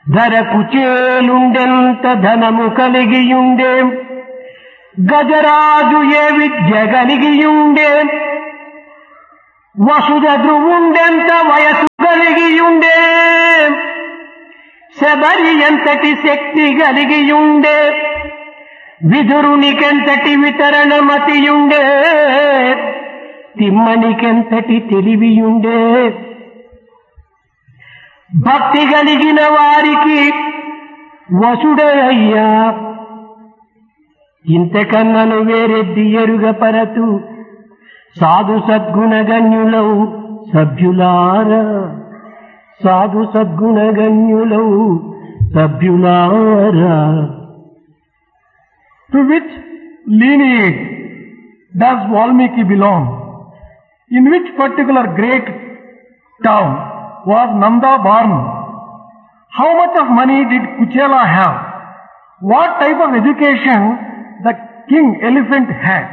ధరకు చేలుండెంత ధనము కలిగియుండే గజరాజు ఏ విద్య కలిగియుండే వసుధ ధ్రువుండెంత వయసు కలిగియుండే శబరి ఎంతటి శక్తి కలిగియుండే విదురునికెంతటి వితరణమతియుండే తిమ్మనికెంతటి తెలివియుండే భక్తి కలిగిన వారికి వసుడే అయ్యా ఇంతకన్నను వేరెద్ది ఎరుగ పరతు సాధు సద్గుణగణ్యులౌ సభ్యులారా సాధు సద్గుణగణ్యులౌ సభ్యులారా To which lineage does Valmiki belong? In which particular great town was Nanda born? How much of money did Kuchela have? What type of education the king elephant had?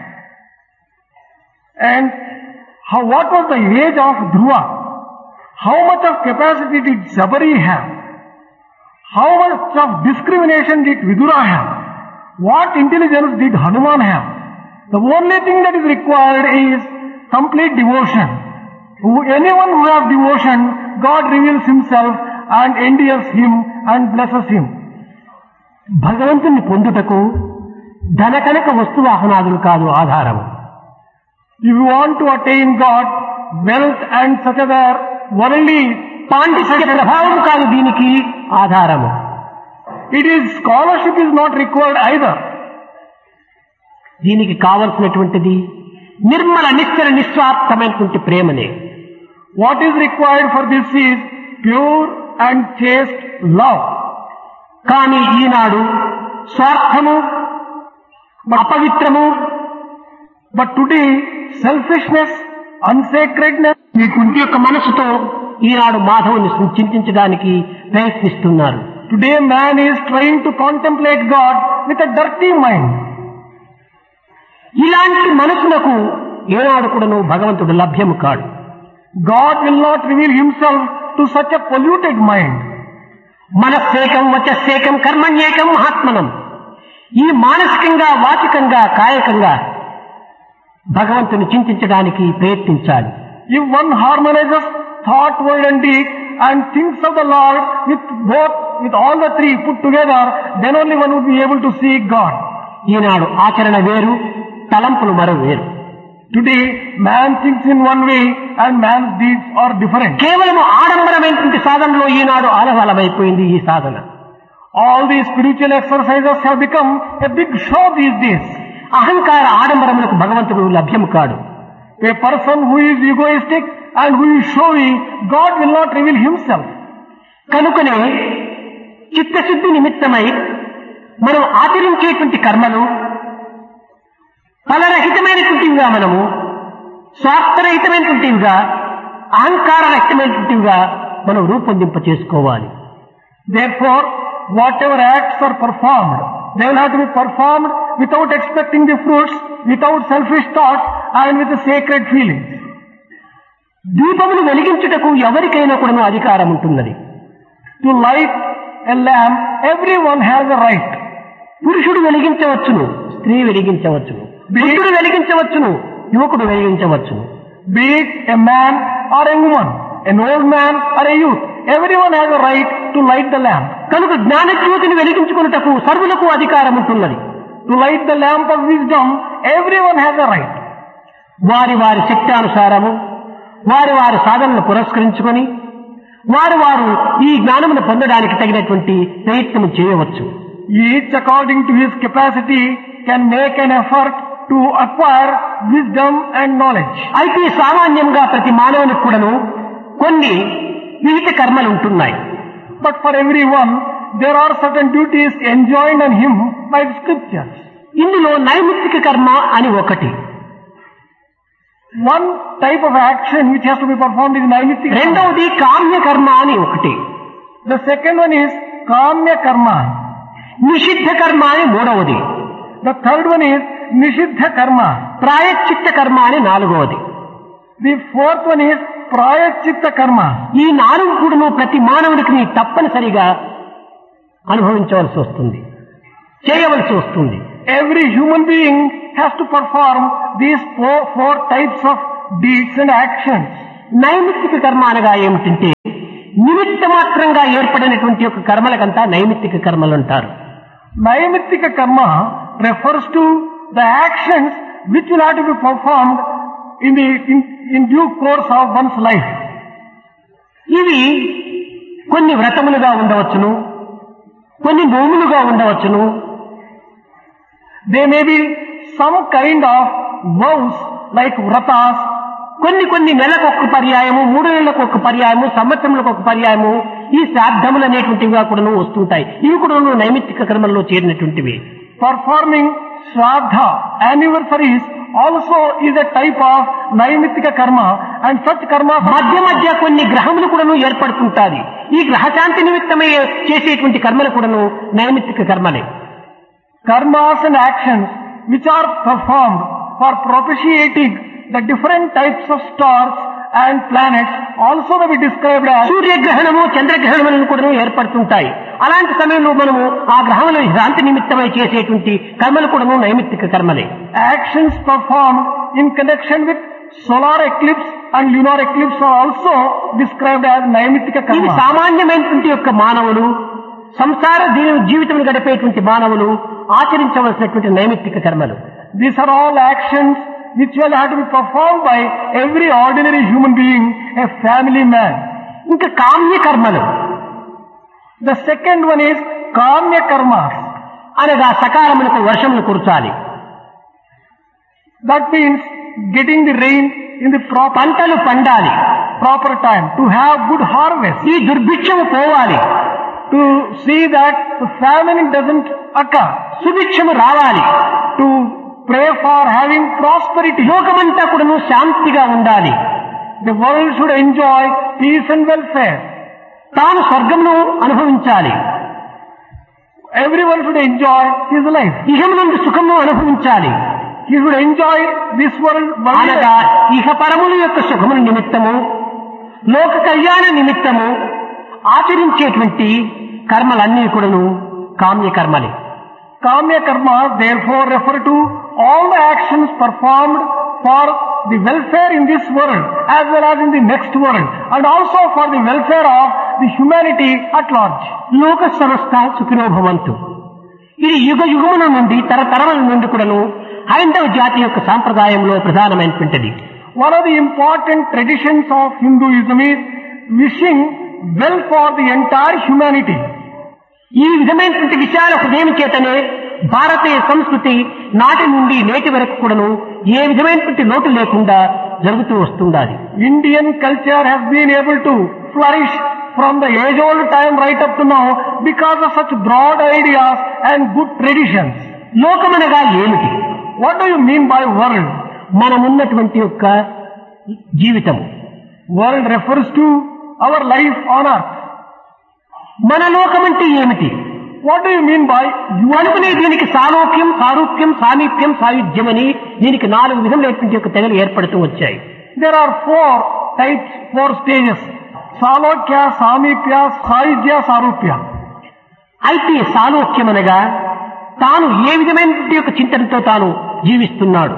And how, what was the age of Dhruva? How much of capacity did Sabari have? How much of discrimination did Vidura have? What intelligence did Hanuman have? The only thing that is required is complete devotion. Who- Anyone who has devotion, God reveals himself and endears him and blesses him. భగవంతుని పొందుటకు ధన కనుక వస్తువాహనాదులు కాదు ఆధారము If you want to attain God, wealth and such other worldly పాండిత్య ప్రభావం కాదు దీనికి ఆధారము it is scholarship is not required either. దీనికి కావలసినటువంటిది నిర్మల నిశ్చల నిస్వార్థమైనటువంటి ప్రేమనే What is required for this is pure and chaste love. కానీ ఈనాడు స్వార్థము అపవిత్రము But today, selfishness, unsacredness, ఈ కుంటి యొక్క మనసుతో ఈనాడు మాధవుని చింతించడానికి ప్రయత్నిస్తున్నారు today man is trying to contemplate God with a dirty mind. ఇలాంటి మనసులకు ఏనాడు కూడాను భగవంతుడు లభ్యము కాడు God will not reveal himself to such a polluted mind. మనస్సేకం వచస్సేకం కర్మణ్యేకం మహాత్మనం ఈ మానసికంగా వాచికంగా కాయకంగా భగవంతుని చింతించడానికి ప్రయత్నించాలి If one harmonizes thought, word and deed and thinks of the Lord with both, with all the three put together, then only one would be able to see God. ఈనాడు ఆచరణ వేరు తలంపులు మరో వేరు Today, man thinks in one way and man's deeds are different. కేవలం ఆడంబరమైనటువంటి సాధనలో ఈనాడు ఆలవలమైపోయింది ఈ సాధన All these spiritual exercises have become a big show these days. అహంకార ఆడంబరములకు భగవంతుడు లభ్యము కాడు A person who is egoistic and who is showy, God will not reveal himself. కనుకనే చిత్తశుద్ధి నిమిత్తమై మనం ఆచరించేటువంటి కర్మలు ఫలరహితమైనటువంటివిగా మనము స్వార్థరహితమైనటువంటివిగా అహంకార రహితమైనటువంటివిగా మనం రూపొందింప చేసుకోవాలి Therefore, whatever acts are performed, they will have to be performed without expecting the fruits, without selfish thoughts and with a sacred feelings. దీపమును వెలిగించుటకు ఎవరికైనా కూడా అధికారం ఉంటున్నది To light a lamp, everyone has a right. పురుషుడు వెలిగించవచ్చును స్త్రీ వెలిగించవచ్చును వృద్ధుడు వెలిగించవచ్చును యువకుడు వెలిగించవచ్చును Be it a man or a woman, an old man or a youth, everyone has a right to light the lamp. కనుక జ్ఞానజ్యోతిని వెలిగించుకున్నటకు సర్వులకు అధికారం ఉంటున్నది To light the lamp of wisdom, everyone has a right. వారి వారి శక్తానుసారము వారి వారి సాధనను పురస్కరించుకొని వారు వారు ఈ జ్ఞానమును పొందడానికి తగినటువంటి ప్రయత్నం చేయవచ్చు Each according to his capacity can make an effort to acquire wisdom and knowledge. అయితే సామాన్యంగా ప్రతి మానవునికి కూడాను కొన్ని విహిత కర్మలు ఉంటున్నాయి But for everyone, there are certain duties enjoined on him by the scriptures. ఇందులో నైమిత్తిక కర్మ అని ఒకటి One type of action which has to be performed is naimittik. karma. రెండవది కామ్య కర్మ అని ఒకటి The second one is kamya karma. నిషిద్ధ కర్మ అని మూడవది The third one is nishiddha karma. ప్రాయశ్చిత్త కర్మ అని నాలుగవది The fourth one is prayachchitta karma. ఈ నాలుగు కూడాను ప్రతి మానవుడికి తప్పనిసరిగా అనుభవించవలసి వస్తుంది చేయవలసి వస్తుంది Every human being has to perform these four, four types of deeds and actions. నైమిత్తిక కర్మ అనగా ఏమిటంటే నిమిత్త మాత్రంగా ఏర్పడినటువంటి యొక్క కర్మలకంతా నైమిత్తిక కర్మలు అంటారు Naimittika karma refers to the actions which will have to be performed in the in, in due course of one's life. ఇవి కొన్ని వ్రతములుగా ఉండవచ్చును కొన్ని నోములుగా ఉండవచ్చును They may be some kind of vows like vratas, కొన్ని కొన్ని నెలకు ఒక పర్యాయము మూడు నెలలకు ఒక పర్యాయము సంవత్సరములకు ఒక పర్యాయము ఈ శ్రాద్ధములు అనేటువంటివిగా కూడా వస్తుంటాయి ఇవి కూడా నైమిత్తిక కర్మల్లో చేరినటువంటివి performing shraddha, anniversaries also is a type of naimittika karma and such karma మధ్య మధ్య కొన్ని గ్రహములు కూడాను ఏర్పడుతుంటాయి ఈ గ్రహశాంతి నిమిత్తమై చేసేటువంటి కర్మలు కూడాను నైమిత్తిక కర్మలే karmas and actions which are performed for propitiating the different types of stars and planets also may be described as సూర్యగ్రహణము చంద్రగ్రహణములను కూడా ఏర్పడుతుంటాయి అలాంటి సమయంలో మనము ఆ గ్రహముల శాంతి నిమిత్తమై చేసేటువంటి కర్మలు కూడాను నైమిత్తిక కర్మలే actions performed in connection with solar eclipse and lunar eclipse are also described as naimittika ఇవి karma. సామాన్యమైనటువంటి యొక్క మానవులు సంసార దీని జీవితం గడిపేటువంటి మానవులు ఆచరించవలసినటువంటి నైమిత్తిక కర్మలు These are all actions which will have to be performed by every ordinary human being, a family man. ఇంకా కామ్య కర్మలు The second one is kamya karmas. అనగా సకాలమునకు వర్షములు కురచాలి That means getting the rain in the proper, పంటలు పండాలి proper time, to have good harvest, ఈ దుర్భిక్షము పోవాలి to see that the famine doesn't occur, సుభిక్షము రావాలి to pray for having prosperity. లోకమంతా కూడాను శాంతిగా ఉండాలి The world should enjoy peace and welfare. తాను స్వర్గమును అనుభవించాలి Everyone should enjoy his life. ఇహమునందు సుఖము అనుభవించాలి He should enjoy this world. అనగా ఇహ పరముల యొక్క సుఖముల నిమిత్తము లోక కళ్యాణ నిమిత్తము ఆచరించేటువంటి కర్మలన్నీ కూడాను కామ్య కర్మలే Kamya karma therefore refer to all the actions performed for the welfare in this world as well as in the next world and also for the welfare of the humanity at large. లోక సంస్థ సుఖినో భవంతు ఇది యుగ యుగముల నుండి తరతరముల నుండి కూడాను హైందవ జాతి యొక్క సాంప్రదాయంలో ప్రధానమైనటువంటిది One of the important traditions of Hinduism is wishing well for the entire humanity. ఈ విధమైనటువంటి విషయాల హృదయం చేతనే భారతీయ సంస్కృతి నాటి నుండి నేటి వరకు కూడాను ఏ విధమైనటువంటి లోటు లేకుండా జరుగుతూ వస్తుండాలి Indian culture has been able to flourish from the age old time right up to now because of such broad ideas and good traditions. లోకమనగా ఏమిటి What do you mean by world? మనమున్నటువంటి యొక్క జీవితం World refers to our life on earth. మన లోకం అంటే ఏమిటి What do you mean by you? అనుకునే దీనికి సాలోక్యం సారూప్యం సామీప్యం సాయుధ్యం అని దీనికి నాలుగు విధములైనటువంటి యొక్క తెగలు ఏర్పడుతూ వచ్చాయి There are four types, four stages. Salokya, Samipya, Sayujya, Sarupya. అయితే సాలోక్యం అనగా తాను ఏ విధమైనటువంటి యొక్క చింతనతో తాను జీవిస్తున్నాడు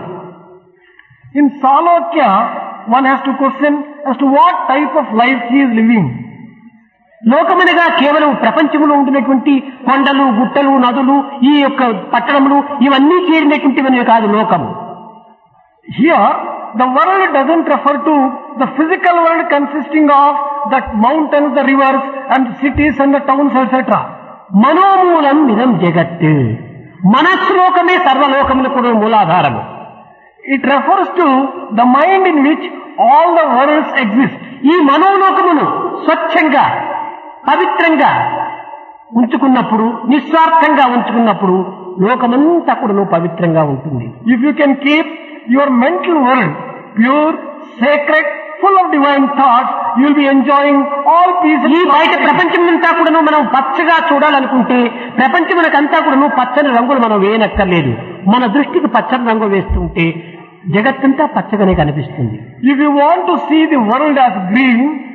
In Salokya, one has to question as to what type of life he is living. లోకమనగా కేవలం ప్రపంచంలో ఉంటున్నటువంటి కొండలు గుట్టలు నదులు ఈ యొక్క పట్టణములు ఇవన్నీ చేరినటువంటివన్నీ కాదు లోకము Here, the world doesn't refer to the physical world consisting of the mountains, the rivers, and the cities and the towns, etc. మనోమూలం ఇదం జగత్ మనస్సులోకమే సర్వలోకములు కూడా మూలాధారము It refers to the mind in which all the worlds exist. ఈ మనోలోకమును స్వచ్ఛంగా పవిత్రంగా ఉంచుకున్నప్పుడు నిస్వార్థంగా ఉంచుకున్నప్పుడు లోకమంతా కూడా పవిత్రంగా ఉంటుంది If you can keep your mental world pure, sacred, full of divine thoughts, you will be enjoying all peace and ఈ బయట prosperity. ప్రపంచం అంతా కూడాను మనం పచ్చగా చూడాలనుకుంటే ప్రపంచమునకంతా కూడాను పచ్చని రంగులు మనం వేయనక్కర్లేదు మన దృష్టికి పచ్చని రంగు వేస్తుంటే జగత్తంతా పచ్చగానే కనిపిస్తుంది If you want to see the world as green,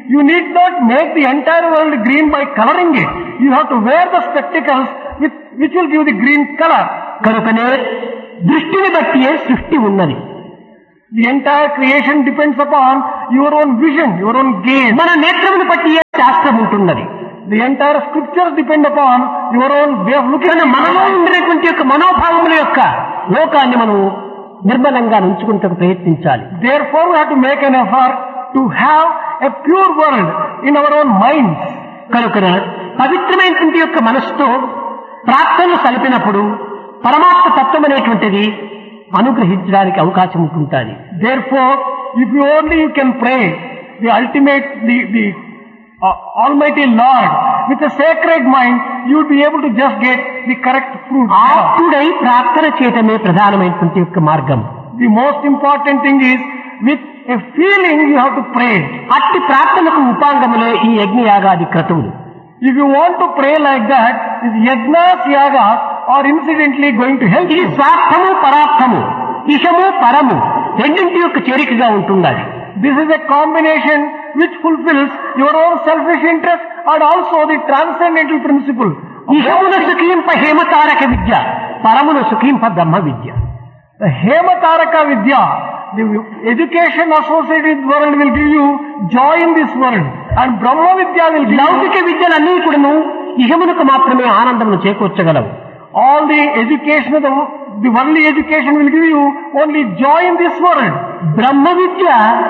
you need not make the entire world green by coloring it. You have to wear the spectacles with, which will give the green color. కనుకనే దృష్టిని బట్టియే సృష్టి ఉన్నది The entire creation depends upon your own vision, your own gaze. మన నేత్రమును బట్టియే శాస్త్రం ఉంటున్నది The entire scriptures depend upon your own way of looking మన at మనలో it. ఉండినటువంటి యొక్క మనోభావముల యొక్క లోకాన్ని మనం నిర్మలంగా ఉంచుకుంటూ ప్రయత్నించాలి Therefore, we have to make an effort to have a pure world in our own minds. కనుక పవిత్రమైనటువంటి యొక్క మనసుతో ప్రార్థనలు సలిపినప్పుడు పరమాత్మ తత్వం అనేటువంటిది అనుగ్రహించడానికి అవకాశం ఉంటుంటుంది Therefore, if you only you can pray the ultimate, the, the uh, Almighty Lord with a sacred mind, you will be able to just get the correct fruit. ఆప్తుడై ప్రార్థన చేయటమే ప్రధానమైనటువంటి యొక్క మార్గం The most important thing is with a feeling you have to pray. అట్టి ప్రార్థనకు ఉపాంగములే ఈ యజ్ఞయాగాది క్రతువులు If you want to pray like that, these yajnas, yagas are incidentally going to help ఇది you. స్వార్థము పరార్థము ఇషము పరము రెండింటి యొక్క చేరికగా ఉంటుండాలి This is a combination which fulfills your own selfish interest and also the transcendental principle. ఇషమున సుఖింప హేమతారక Vidya పరమున సుఖింప Brahma Vidya The Hemataraka Vidya, the education associated with world will give you joy in this world and Brahma Vidya will give you లౌకిక విద్యలన్నీ కూడాను ఇహమునకు మాత్రమే ఆనందమును చేకూర్చగలవు all the education of the, the worldly education will give you only joy in this world. బ్రహ్మ విద్య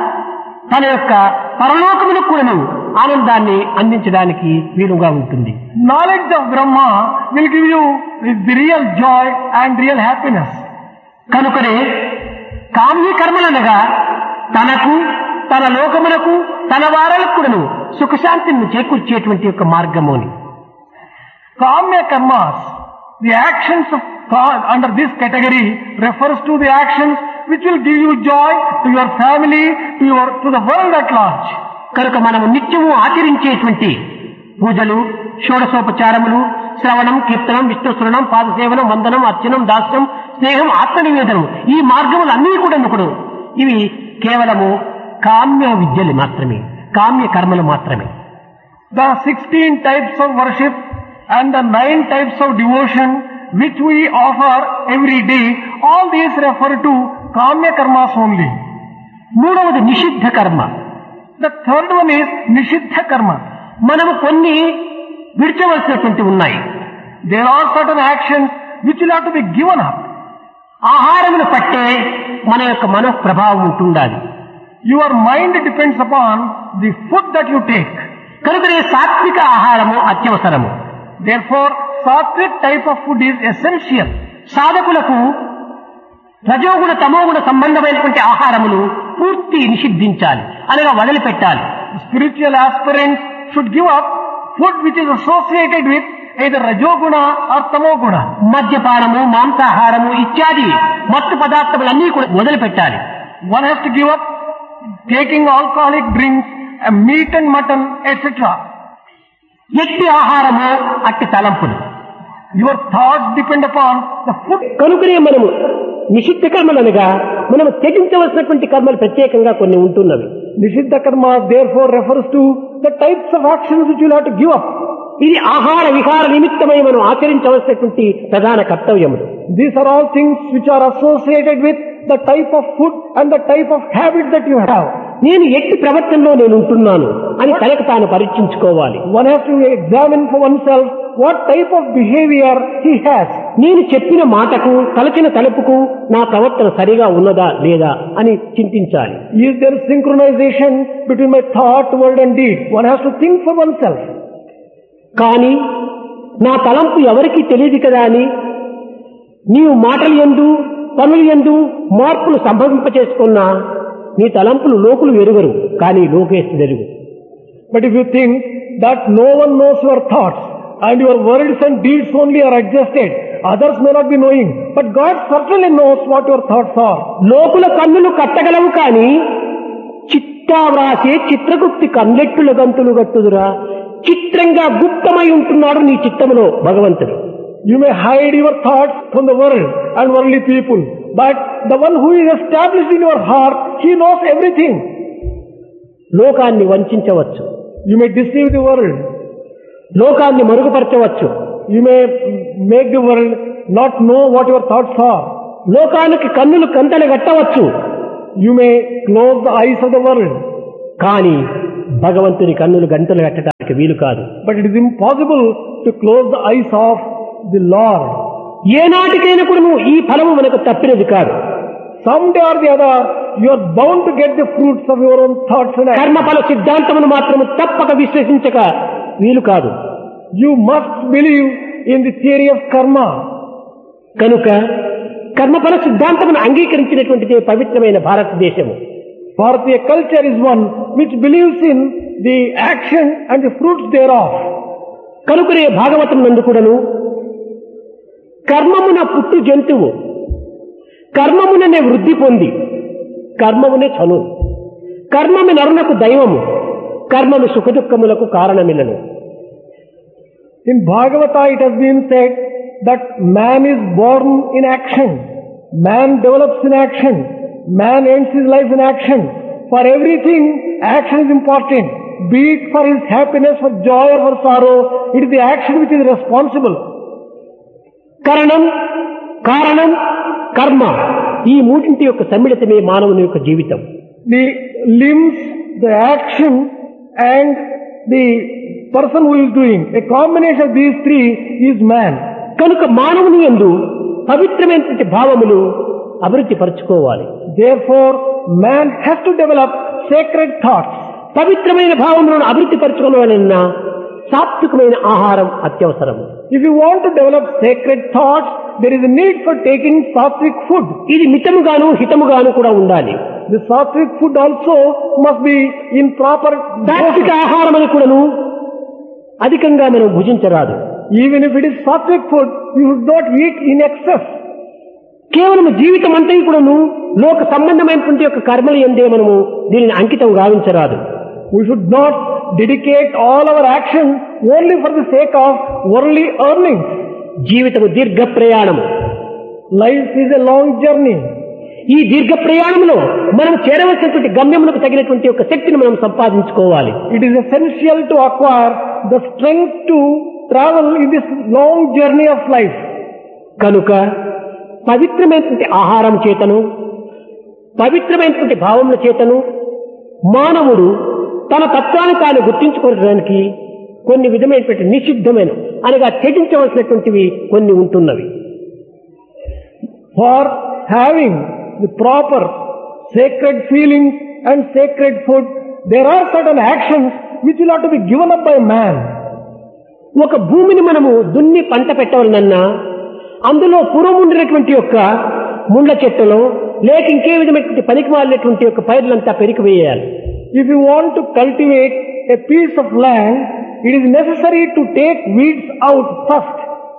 తన యొక్క పరలోకములకు కూడాను ఆనందాన్ని అందించడానికి వీలుగా ఉంటుంది Knowledge of Brahma will give you the real joy and real happiness. కనుకనే కామ్య కర్మలనగా తనకు తన లోకమునకు తన వారలకు కూడాను సుఖశాంతిని చేకూర్చేటువంటి యొక్క మార్గము అని Kamya karmas, the actions of God under this category refers to the actions which will give you joy to your family, to your to the world at large. కనుక మనము నిత్యము ఆచరించేటువంటి పూజలు షోడశోపచారములు శ్రవణం కీర్తనం విష్ణుస్మరణం పాదసేవనం వందనం అర్చనం దాస్యం స్నేహం ఆత్మనివేదనం ఈ మార్గములు అన్నీ కూడా ఒకడు ఇవి కేవలము కామ్య విద్యలు మాత్రమే కామ్య కర్మలు మాత్రమే The 16 types of worship and the 9 types of devotion which we offer every day, all these refer to Kamya karmas only. మూడవది నిషిద్ధ కర్మ The third one is Nishiddha karma. మనము కొన్ని విడిచవలసినటువంటి ఉన్నాయి There are certain actions which will have to be given up. ఆహారమును పట్టే మన యొక్క మనో ప్రభావం ఉంటుండాలి Your mind depends upon the food that you take. కనుకనే సాత్విక ఆహారము అత్యవసరము Therefore, sattvic type of food is essential. సాధకులకు రజోగుణ తమోగుణ సంబంధమైనటువంటి ఆహారములు పూర్తి నిషిద్ధించాలి అనగా వదిలిపెట్టాలి Spiritual aspirants should give up food which is associated with either Rajoguna or Tamoguna. మద్యపానము మాంసాహారము ఇత్యాది మత్తు పదార్థములన్నీ కూడా వదిలిపెట్టాలి One has to give up taking alcoholic drinks, uh, meat and mutton, etc. ఎట్టి ఆహారము అట్టి తలంపులు Your thoughts depend upon the food. కనుకనే మనము నిషిద్ధ కర్మలనగా మనము త్యజించవలసినటువంటి కర్మలు ప్రత్యేకంగా కొన్ని ఉంటున్నవి Nishiddha karma therefore refers to the types of actions which you will have to give up. ఇది ఆహార విహార నిమిత్తమై మనం ఆచరించవలసినటువంటి ప్రధాన కర్తవ్యములు These are all things which are associated with the type of food and the type of habit that you have. నేను ఎట్టి ప్రవర్తనలో నేను ఉంటున్నాను అని తనకు తాను పరీక్షించుకోవాలి One has to examine for oneself what type of behavior he has. నేను చెప్పిన మాటకు తలచిన తలుపుకు నా ప్రవర్తన సరిగా ఉన్నదా లేదా అని చింతించాలి Is there synchronization between my thought, word and deed? One has to think for oneself. కానీ నా తలంపు ఎవరికీ తెలియదు కదా అని నీవు మాటలు ఎందు పనులు ఎందు మార్పులు సంభవింపచేసుకున్నా నీ తలంపులు లోకులు ఎరుగరు కానీ లోకేశ్వరెరుగు But if you think that no one knows your thoughts and your words and deeds only are adjusted, others may not be knowing. But God certainly knows what your thoughts are. లోకుల కన్నులు కట్టగలవు కాని చిట్టా వ్రాసే చిత్రగుప్తి కన్నెట్టుల గంతులు గట్టుదురా చిత్రంగా గుప్తమై ఉంటున్నాడు నీ చిత్తములో భగవంతుడు You may hide your thoughts from the world and worldly people, but the one who is established in your heart, he knows everything. లోకాన్ని వంచవచ్చు You may deceive the world. లోకాన్ని మరుగుపరచవచ్చు You may make the world not know what your thoughts are. లోకానికి కన్నులు కంతలు కట్టవచ్చు You may close the eyes of the world. కానీ భగవంతుని కన్నులు గంటలు కట్టడానికి వీలు కాదు But it is impossible to close the eyes of the Lord. ఏనాటికైనా కూడా నువ్వు ఈ ఫలము మనకు తప్పినది కాదు Someday or the other, you are bound to get the fruits of your own thoughts and actions. కర్మఫల సిద్ధాంతమును మాత్రము తప్పక విశ్వసించక వీలు కాదు You must believe in the theory of karma. కనుక కర్మఫల సిద్ధాంతమును అంగీకరించినటువంటిదే పవిత్రమైన భారతదేశము Bharatiya culture is one which believes in the action and the fruits thereof. కనుకనే భాగవతం నందు కూడాను కర్మమున పుట్టు జంతువు కర్మముననే వృద్ధి పొంది కర్మమునే చను కర్మము నరునకు దైవము కర్మము సుఖదుఖములకు కారణమిలను In Bhagavata it has been said that man is born in action. Man develops in action. Man ends his life in action. For everything, action is important. Be it for his happiness, for joy or for sorrow, it is the action which is responsible. కరణం కారణం కర్మ ఈ మూడింటి యొక్క సమ్మిళితమే మానవుని యొక్క జీవితం The limbs, the action and the person who is doing, a combination of these three is man. కనుక మానవుని ఎందు పవిత్రమైనటువంటి భావములు అభివృద్ధి పరుచుకోవాలి Therefore, man has to develop sacred thoughts. పవిత్రమైన భావములను అభివృద్ధి పరచుకోవాలన్నా సాత్వికమైన ఆహారం అత్యవసరం If you want to develop sacred thoughts, there is a need for taking sattvic food. ఇది మితముగాను హితముగాను కూడా ఉండాలి The sattvic food also must be in proper సాత్విక dosage. ఆహారం అని కూడాను అధికంగా మనం భుజించరాదు Even if it is sattvic food, you should not eat in excess. కేవలం జీవితం అంతా కూడాను లోక సంబంధమైనటువంటి యొక్క కర్మలు ఎందే మనము దీనిని అంకితం గావించరాదు We should not dedicate all our action only for the sake of worldly earnings. జీవితము దీర్ఘ ప్రయాణము Life is a long journey. ఈ దీర్ఘ ప్రయాణంలో మనం చేరవలసినటువంటి గమ్యములకు తగినటువంటి ఒక శక్తిని మనం సంపాదించుకోవాలి It is essential to acquire the strength to travel in this long journey of life. కనుక పవిత్రమైనటువంటి ఆహారం చేతను పవిత్రమైనటువంటి భావముల చేతను మానవుడు తన తత్వాన్ని తాను గుర్తించుకోవడానికి కొన్ని విధమైనటువంటి నిషిద్ధమైన అనగా త్యజించవలసినటువంటివి కొన్ని ఉంటున్నవి For having the proper sacred feelings and sacred food, there are certain actions which will have to be given up by man. ఒక భూమిని మనము దున్ని పంట పెట్టవలనన్నా అందులో పూర్వం ఉండినటువంటి యొక్క ముండ్ల చెట్టులో లేక ఇంకే విధమైనటువంటి పనికి మాలినటువంటి యొక్క పైర్లంతా పెరికి వేయాలి If you want to cultivate a piece of land, it is necessary to take weeds out first.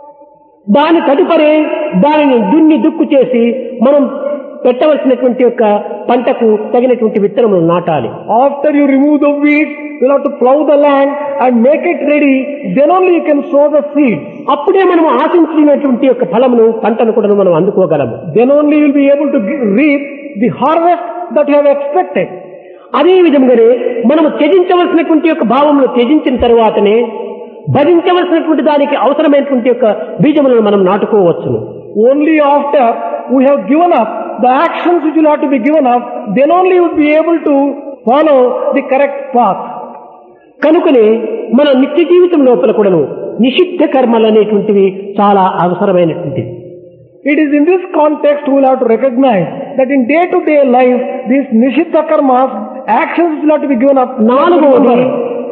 దాని తదుపరి దానిని దున్ని దుక్కు చేసి మనం పెట్టవలసినటువంటి యొక్క పంటకు తగినటువంటి విత్తనములు నాటాలి After you remove the weeds, you'll have to plow the land and make it ready. Then only you can sow the seeds. అప్పుడే మనం ఆశించినటువంటి యొక్క ఫలమును పంటను కూడా మనం అందుకోగలము Then only you'll be able to ge- reap the harvest that you have expected. అదే విధంగానే మనము త్యజించవలసినటువంటి యొక్క భావములు త్యజించిన తరువాతనే భజించవలసినటువంటి దానికి అవసరమైనటువంటి యొక్క బీజములను మనం నాటుకోవచ్చును Only after we have given up the actions which will have to be given up, then only you will be able to follow the correct path. కనుకనే మన నిత్య జీవితం లోపల కూడాను నిషిద్ధ కర్మలు అనేటువంటివి చాలా అవసరమైనటువంటివి It is in this context we will have to recognize that in day-to-day life, these nishiddha karmas, actions will have to be given up. నాలుగవది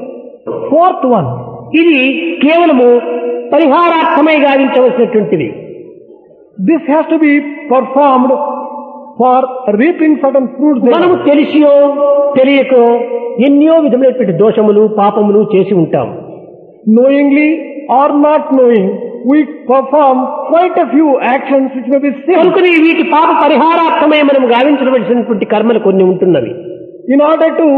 Fourth one, ఇది కేవలము పరిహారార్థమై గావించవలసినటువంటివి this has to be performed for reaping certain fruits. మనము thereof. తెలిసియో తెలియకో ఎన్నో విధమైనటువంటి దోషములు పాపములు చేసి ఉంటాం Knowingly or not knowing, we perform quite a few actions which may be sin. కనుకనే వీటి పాప పరిహారార్థమై మనం గావించవలసినటువంటి కర్మలు కొన్ని ఉంటున్నవి In order to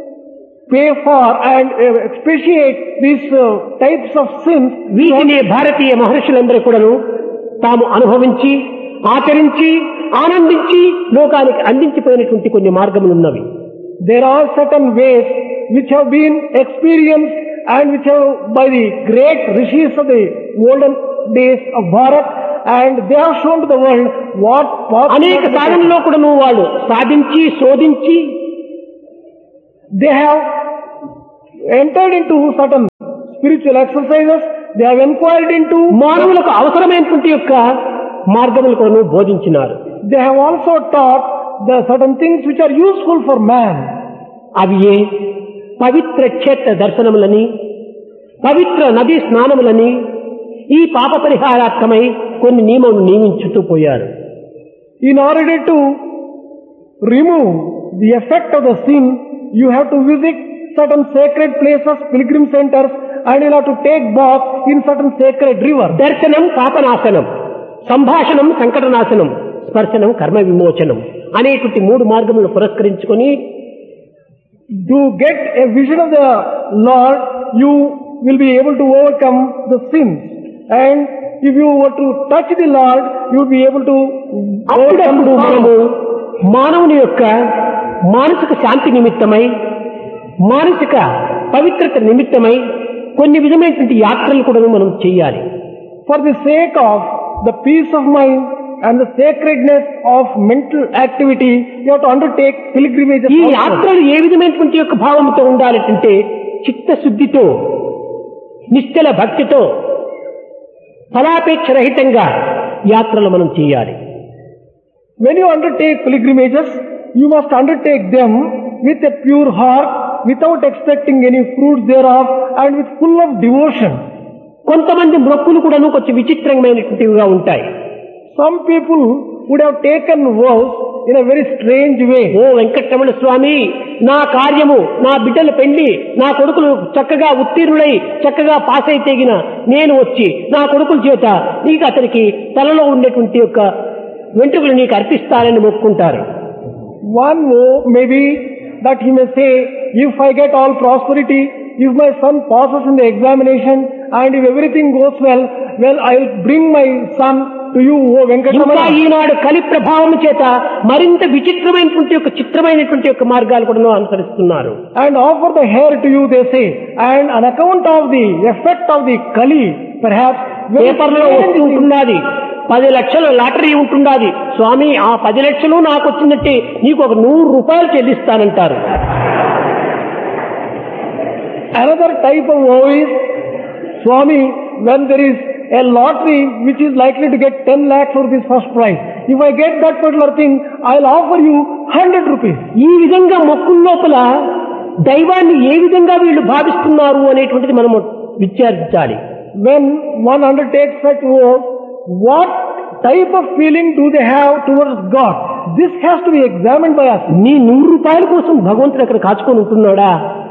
pay for and uh, expiate these uh, types of sins, వీటిని భారతీయ మహర్షులందరూ కూడాను తాము అనుభవించి ఆచరించి ఆనందించి లోకానికి అందించిపోయినటువంటి కొన్ని మార్గములు ఉన్నవి There are certain ways which have been experienced and which have by the great rishis of the olden days of Bharat and they have shown to the world what path అనేక to take. సాధనలో కూడా నువ్వు వాళ్ళు సాధించి శోధించి They have entered into certain spiritual exercises. They have inquired into. మానవులకు అవసరమైనటువంటి యొక్క మార్గములు కూడా నువ్వు బోధించినారు They have also taught the certain things which are useful for man. అవి ఏ పవిత్ర క్షేత్ర దర్శనములని పవిత్ర నదీ స్నానములని ఈ పాప పరిహారార్థమై కొన్ని నియమములు నియమించుతూ పోయారు In order to remove the effect of the sin, you have to visit certain sacred places, pilgrim centers, and you'll have to take bath in certain sacred rivers. దర్శనం పాపనాశనం సంభాషణం సంకటనాశనం స్పర్శనం కర్మ విమోచనం అనేటువంటి మూడు మార్గములను పురస్కరించుకొని To get a vision of the Lord, you will be able to overcome the sins. And if you were to touch the Lord, you will be able to overcome అప్పుడప్పుడు మనము sorrow. మానవుని యొక్క మానసిక శాంతి నిమిత్తమై మానసిక పవిత్రత నిమిత్తమై కొన్ని విధమైనటువంటి యాత్రలు కూడా మనం చేయాలి For the sake of the peace of mind and the sacredness of mental activity, you have to undertake pilgrimages. ఈ also. యాత్రలు ఏ విధమైనటువంటి యొక్క భావంతో ఉండాలంటే చిత్తశుద్ధితో నిశ్చల భక్తితో ఫలాపేక్ష రహితంగా యాత్రలు మనం చేయాలి When you undertake pilgrimages, you must undertake them with a pure heart, without expecting any fruits thereof, and with full of devotion. కొంతమంది మొక్కులు కూడాను కొంచెం విచిత్రమైనటువంటివిగా ఉంటాయి Some people would have taken vows in a very strange way. ఓ వెంకటరమణ స్వామి నా కార్యము నా బిడ్డల పెళ్లి నా కొడుకులు చక్కగా ఉత్తీర్ణులై చక్కగా పాస్ అయితే గిన నేను వచ్చి నా కొడుకుల చేత నీకు అతనికి తలలో ఉండేటువంటి యొక్క వెంట్రుకలు నీకు అర్పిస్తానని మొక్కుంటారు One vow may be that he may say, if I get all prosperity, if my son passes in the examination, and if everything goes well, well, I'll bring my son to you, O ఇంకా Venkatamana. ఈనాడు కలి ప్రభావం చేత మరింత విచిత్రమైనటువంటి యొక్క చిత్రమైనటువంటి యొక్క మార్గాలు కూడా అనుసరిస్తున్నారు And offer the hair to you, they say. And on account of the effect of the Kali, perhaps, very పేపర్లో strange వస్తూ things- ఉంటున్నది పది లక్షల లాటరీ ఉంటున్నది స్వామి ఆ పది లక్షలు నాకు వచ్చిందంటే నీకు ఒక నూరు రూపాయలు చెల్లిస్తానంటారు Another type of vow is, Swami, when there is a lottery which is likely to get 10 lakhs rupees first prize, if I get that particular thing, I'll offer you 100 rupees. ఈ విధంగా మొక్కుల లోపల దైవాన్ని ఏ విధంగా వీళ్ళు భావిస్తున్నారు అనేటువంటిది మనము విచారించాలి When one undertakes such vow, what type of feeling do they have towards God? This has to be examined by us. నీ నూరు రూపాయల కోసం భగవంతుడు అక్కడ కాచుకొని ఉంటున్నాడా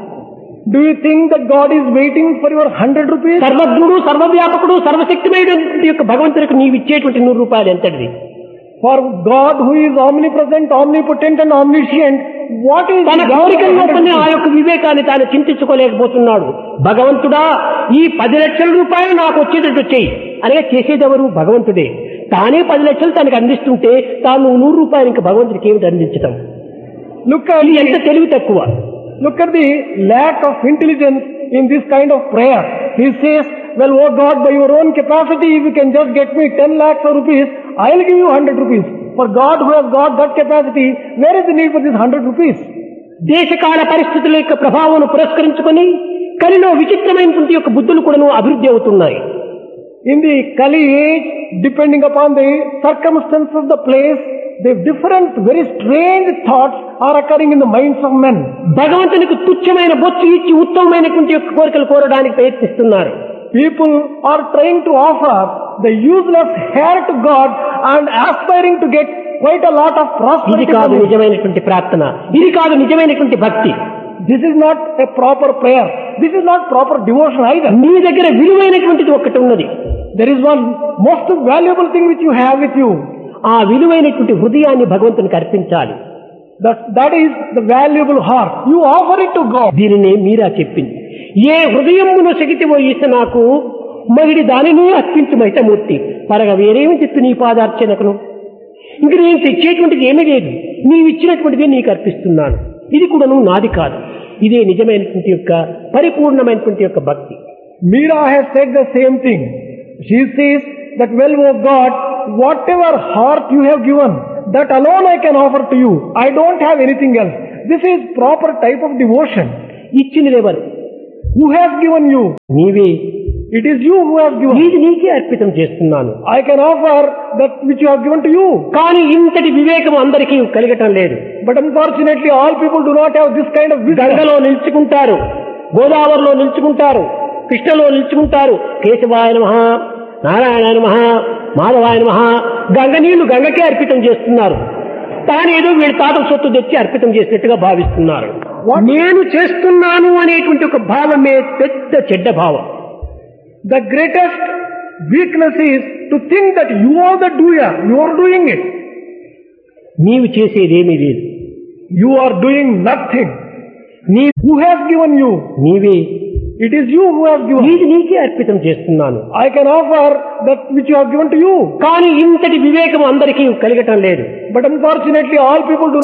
Do you think that God is waiting for your 100 rupees? సర్వజ్ఞుడు సర్వవ్యాపకుడు సర్వశక్తిమైనటువంటి యొక్క భగవంతుడికి నీవు ఇచ్చేటువంటి నూరు రూపాయలు ఎంతటిది For God who is omnipresent, omnipotent and omniscient, what is తన God కోరికల్లోపనే ఆ యొక్క వివేకాన్ని తాను చింతించుకోలేకపోతున్నాడు భగవంతుడా ఈ పది లక్షల రూపాయలు నాకు వచ్చేటట్టు చెయ్యి అనగా చేసేదెవరు భగవంతుడే తానే పది లక్షలు తనకు అందిస్తుంటే తాను నూరు రూపాయలు ఇంకా భగవంతుడికి ఏమిటి అందించటం Look at, ఇది ఎంత తెలివి తక్కువ look at the lack of intelligence in this kind of prayer. He says, well, oh God, by your own capacity, if you can just get me 10 lakhs of rupees, I'll give you 100 rupees. For God who has got that capacity, where is the need for this 100 rupees? దేశకాల పరిస్థితుల యొక్క ప్రభావం పురస్కరించుకొని కలిలో విచిత్రమైనటువంటి యొక్క బుద్ధులు కూడా అభివృద్ధి అవుతున్నాయి In the Kali age, depending upon the circumstances of the place, the different, very strange thoughts are occurring in the minds of men. భగవంతునికి తుచ్చమైన బొచ్చు ఇచ్చి ఉత్తమమైనటువంటి యొక్క కోరికలు కోరడానికి ప్రయత్నిస్తున్నారు People are trying to offer the useless hair to God and aspiring to get quite a lot of ఇది prosperity. కాదు from it. నిజమైనటువంటి ప్రార్థన ఇది కాదు నిజమైనటువంటి భక్తి This is not a proper prayer. This is not proper devotion either. నీ దగ్గర విలువైనటువంటిది ఒకటి ఉన్నది There is one most valuable thing which you have with you. ఆ విలువైనటువంటి హృదయాన్ని భగవంతునికి అర్పించాలి That, that is the valuable heart. You offer it to God. దీనినే మీరా చెప్పింది ఏ హృదయమును శగితివో ఈస నాకు మగిడి దానిని అర్పించు మైతమూర్తి పరగ వేరేమి చెప్పి నీ పాదార్చనకును ఇంక నేను తెచ్చేటువంటిది ఏమీ లేదు నీవు ఇచ్చినటువంటిది నీకు అర్పిస్తున్నాను ఇది కూడాను నాది కాదు ఇదే నిజమైనటువంటి యొక్క పరిపూర్ణమైనటువంటి యొక్క భక్తి Meera has said the same thing. She says that, well, O God, whatever heart you have given, that alone I can offer to you. I don't have anything else. This is proper type of devotion. ఇచ్చినదెవరు Who has given you? నీవే It is you who have given. ఇది నీకే అర్పితం చేస్తున్నాను I can offer that which you have given to you. కానీ ఇంతటి వివేకం అందరికీ కలగటం లేదు But unfortunately, all people do not have this kind of wisdom. గంగలో నిల్చుకుంటారు గోదావరిలో నిల్చుకుంటారు కృష్ణలో నిల్చుకుంటారు కేశవాయ నమ నారాయణ నమ మాధవాయ నమ గంగ నీళ్లు గంగకే అర్పితం చేస్తున్నారు తాను ఏదో వీళ్ళ తాత సొత్తు తెచ్చి అర్పితం చేసినట్టుగా భావిస్తున్నారు నేను చేస్తున్నాను అనేటువంటి ఒక భావమే పెద్ద చెడ్డ భావం The greatest weakness is to think that you are the doer. You are doing it. నీవు చేసేదేమీ లేదు You are doing nothing. నీ Who has given you? నీవే It is you who have given. ఇది నీకే అర్పితం చేస్తున్నాను I can offer that which you have given to you. కానీ ఇంతటి వివేకం అందరికీ కలగటం లేదు But unfortunately, all people do